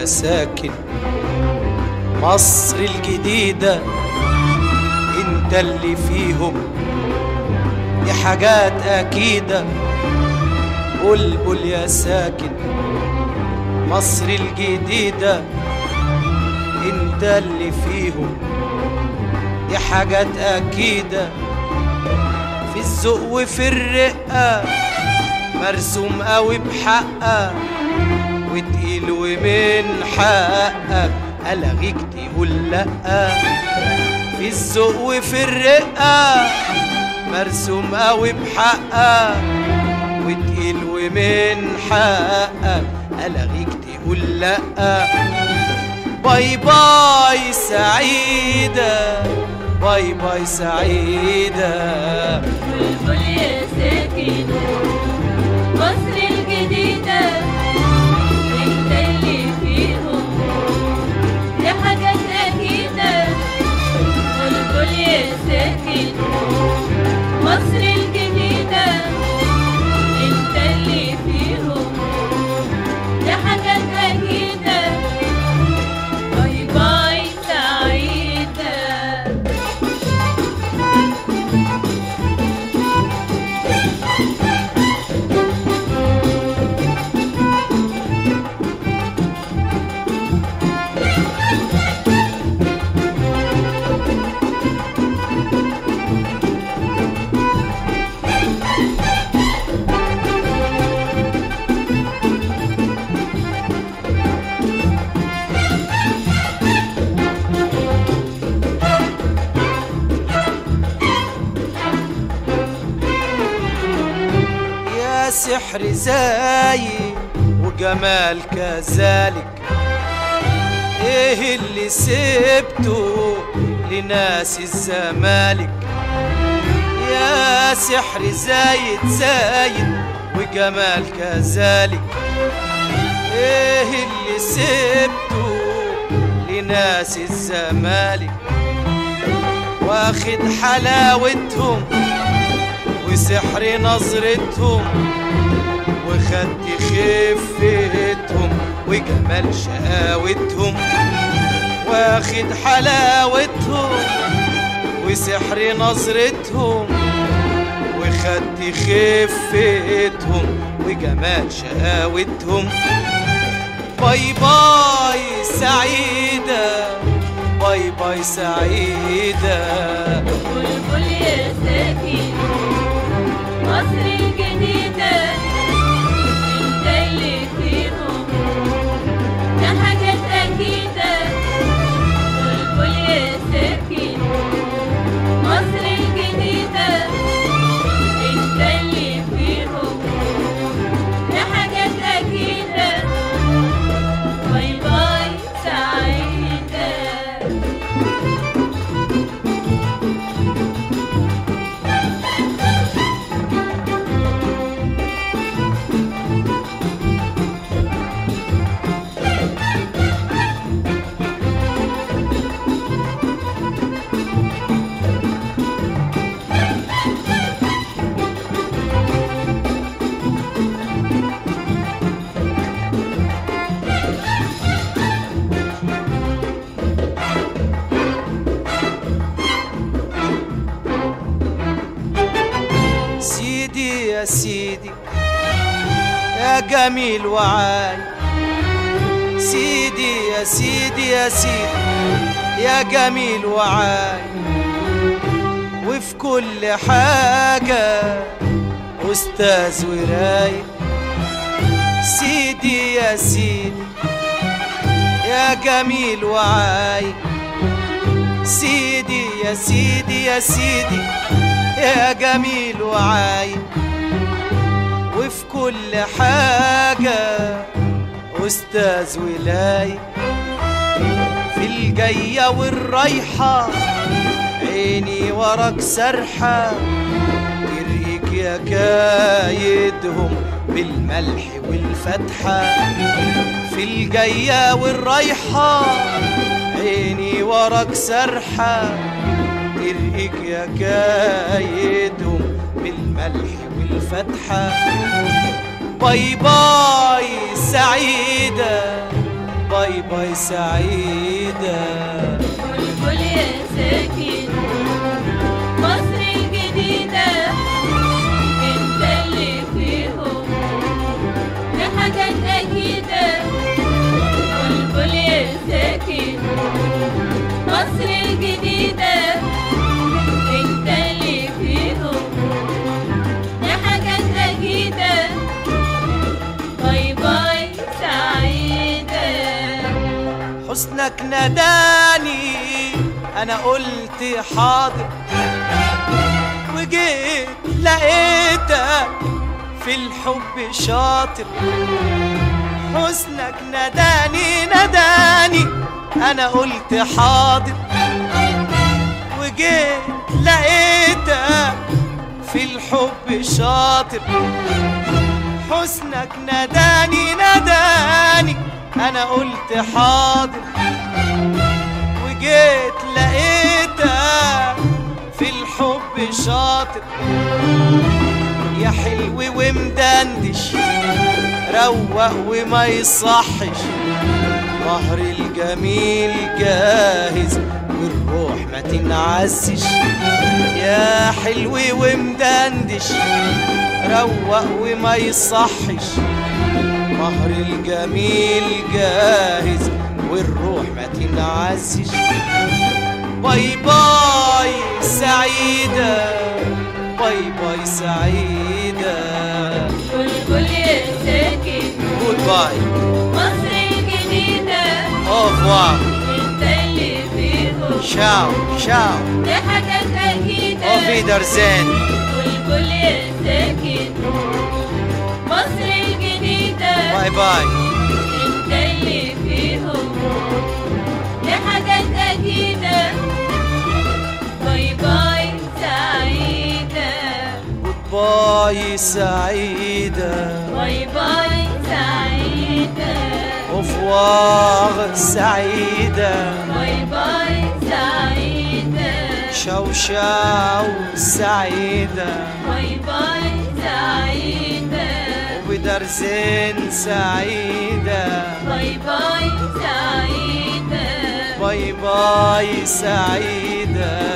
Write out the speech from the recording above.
يا ساكن مصر الجديدة انت اللي فيهم دي حاجات أكيدة بلبل يا ساكن مصر الجديدة انت اللي فيهم دي حاجات أكيدة في الذوق وفي الرقة مرسوم قوي بحقك وتقيل ومن حقك ألغيك تقول لأ في الذوق وفي الرقة مرسوم قوي بحقك وتقيل ومن حقك ألغيك تقول لأ باي باي سعيدة باي باي سعيدة بلبل يا ساكن مصر الجديدة انت اللي فيهم دي حاجات أكيدة بلبل يا ساكن مصر الجديدة انت اللي فيهم دي حاجات أكيدة باي باي سعيدة يا سحر زاي وجمال كذلك ايه اللي سبته لناس الزمالك يا سحر زايد زايد وجمال كذلك ايه اللي سبته لناس الزمالك واخد حلاوتهم وسحر نظرتهم وخدت خفتهم وجمال شقاوتهم واخد حلاوتهم وسحر نظرتهم وخدت خفتهم وجمال شقاوتهم باي باي سعيدة باي باي سعيدة بلبل يا ساكن مصر الجديدة انت اللي فيهم ده حاجات أكيدة بلبل يا ساكن مصر الجديدة انت اللي فيهم ده حاجات أكيدة باي باي سعيدة سيدي يا سيدي يا جميل وعاي سيدي يا سيدي يا سيدي يا جميل وعاي وفي كل حاجة أستاذ وراي سيدي يا سيدي يا جميل وعاي سيدي يا سيدي يا سيدي يا جميل وعاي وفي كل حاجة أستاذ ولاي في الجاية والرايحة عيني وراك سرحة تريك يا كايدهم بالملح والفتحة في الجاية والرايحة عيني وراك سرحة ترقيك يا كايدهم بالملح والفتحة باي باي سعيدة باي باي سعيدة بلبل يا ساكن مصر الجديدة انت اللي فيهم دي حاجات أكيدة بلبل يا ساكن مصر الجديدة انت اللي فيهم دي حاجات أكيدة باي باي سعيدة حسنك ناداني انا قلت حاضر وجيت لقيتك في الحب شاطر حسنك ناداني ناداني انا قلت حاضر وجيت لقيتك في الحب شاطر حسنك ناداني ناداني انا قلت حاضر وجيت لقيتك في الحب شاطر يا حلو ومدندش روق وما يصحش مهر الجميل جاهز والروح ما تنعسش يا حلو ومدندش روق وما يصحش مهر الجميل جاهز والروح ما تنعسش باي باي سعيدة باي باي سعيدة بلبل يا ساكن جود باي مصر الجديدة اوفوار انت اللي فيهم شاو شاو دي حاجات أكيدة اوفيدرزين بلبل يا ساكن مصر الجديدة باي باي انت اللي فيهم دي حاجات أكيدة باي باي سعيدة جود باي سعيدة باي باي سعيدة اوفوار سعيدة باي باي سعيدة شاو شاو سعيدة باي باي سعيدة وبدرزين سعيدة باي باي سعيدة باي باي سعيدة